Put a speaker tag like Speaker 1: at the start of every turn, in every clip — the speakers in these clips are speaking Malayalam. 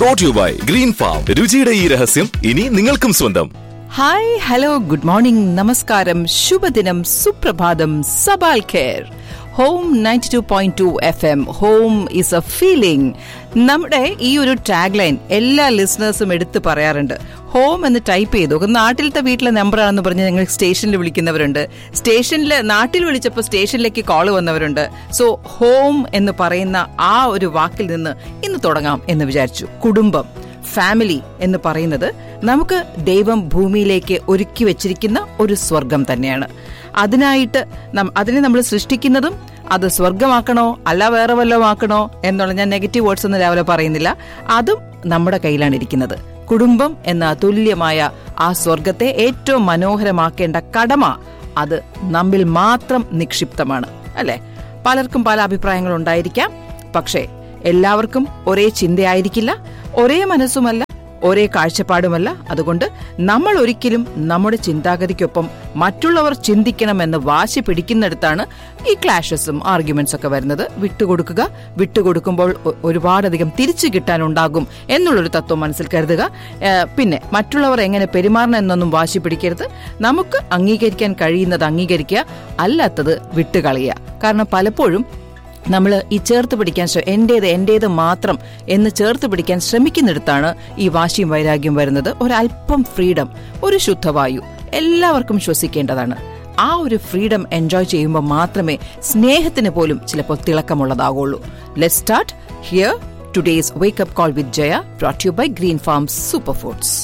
Speaker 1: Brought you by Green Farm രുചിയുടെ ഈ രഹസ്യം ഇനി നിങ്ങൾക്കും സ്വന്തം
Speaker 2: ഹായ് ഹലോ ഗുഡ് മോർണിംഗ് നമസ്കാരം ശുഭദിനം സുപ്രഭാതം സബാൽ ഖേർ home ninety two point two F M home is a feeling നമ്മുടെ ഈ ഒരു ടാഗ് ലൈൻ എല്ലാ ലിസണേഴ്സും എടുത്തു പറയാറുണ്ട് ഹോം എന്ന് ടൈപ്പ് ചെയ്തു ഒക്കെ നാട്ടിലത്തെ വീട്ടിലെ നമ്പറാണെന്ന് പറഞ്ഞ് ഞങ്ങൾ സ്റ്റേഷനിൽ വിളിക്കുന്നവരുണ്ട് സ്റ്റേഷനിൽ നാട്ടിൽ വിളിച്ചപ്പോൾ സ്റ്റേഷനിലേക്ക് കോൾ വന്നവരുണ്ട് സോ ഹോം എന്ന് പറയുന്ന ആ ഒരു വാക്കിൽ നിന്ന് ഇന്ന് തുടങ്ങാം എന്ന് വിചാരിച്ചു കുടുംബം ഫാമിലി എന്ന് പറയുന്നത് നമുക്ക് ദൈവം ഭൂമിയിലേക്ക് ഒരുക്കി വെച്ചിരിക്കുന്ന ഒരു സ്വർഗം തന്നെയാണ് അതിനായിട്ട് നം- അതിനെ നമ്മൾ സൃഷ്ടിക്കുന്നതും അത് സ്വർഗമാക്കണോ അല്ല വേറെ വല്ലതും ആക്കണോ എന്നുള്ള ഞാൻ നെഗറ്റീവ് വേർഡ്സ് ഒന്നും രാവിലെ പറയുന്നില്ല അതും നമ്മുടെ കയ്യിലാണ് ഇരിക്കുന്നത് കുടുംബം എന്ന അതുല്യമായ ആ സ്വർഗത്തെ ഏറ്റവും മനോഹരമാക്കേണ്ട കടമ അത് നമ്മിൽ മാത്രം നിക്ഷിപ്തമാണ് അല്ലെ പലർക്കും പല അഭിപ്രായങ്ങൾ ഉണ്ടായിരിക്കാം പക്ഷേ എല്ലാവർക്കും ഒരേ ചിന്തയായിരിക്കില്ല ഒരേ മനസ്സുമല്ല ഒരേ കാഴ്ചപ്പാടുമല്ല അതുകൊണ്ട് നമ്മൾ ഒരിക്കലും നമ്മുടെ ചിന്താഗതിക്കൊപ്പം മറ്റുള്ളവർ ചിന്തിക്കണമെന്ന് വാശി പിടിക്കുന്നിടത്താണ് ഈ ക്ലാഷസും ആർഗ്യുമെന്റ്സ് ഒക്കെ വരുന്നത് വിട്ടുകൊടുക്കുക വിട്ടുകൊടുക്കുമ്പോൾ ഒ- ഒരുപാടധികം തിരിച്ചു കിട്ടാനുണ്ടാകും എന്നുള്ളൊരു തത്വം മനസ്സിൽ കരുതുക ഏഹ് പിന്നെ മറ്റുള്ളവർ എങ്ങനെ പെരുമാറണം എന്നൊന്നും വാശി പിടിക്കരുത് നമുക്ക് അംഗീകരിക്കാൻ കഴിയുന്നത് അംഗീകരിക്കുക അല്ലാത്തത് വിട്ടുകളയുക കാരണം പലപ്പോഴും നമ്മൾ ഈ ചേർത്ത് പിടിക്കാൻ ശ്രമ എന്റേത് എന്റേത് മാത്രം എന്ന് ചേർത്ത് പിടിക്കാൻ ശ്രമിക്കുന്നിടത്താണ് ഈ വാശിയും വൈരാഗ്യം വരുന്നത് ഒരല്പം ഫ്രീഡം ഒരു ശുദ്ധവായു എല്ലാവർക്കും ശ്വസിക്കേണ്ടതാണ് ആ ഒരു ഫ്രീഡം എൻജോയ് ചെയ്യുമ്പോൾ മാത്രമേ സ്നേഹത്തിന് പോലും ചിലപ്പോൾ തിളക്കമുള്ളതാകുള്ളൂ let start here today's wake up call with Jaya brought you by Green Farm super foods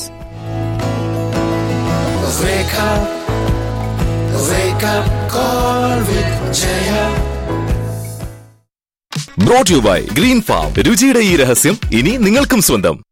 Speaker 3: Wake up, wake up, call with Jaya.
Speaker 1: Brought you by Green Farm രുചിയുടെ ഈ രഹസ്യം ഇനി നിങ്ങൾക്കും സ്വന്തം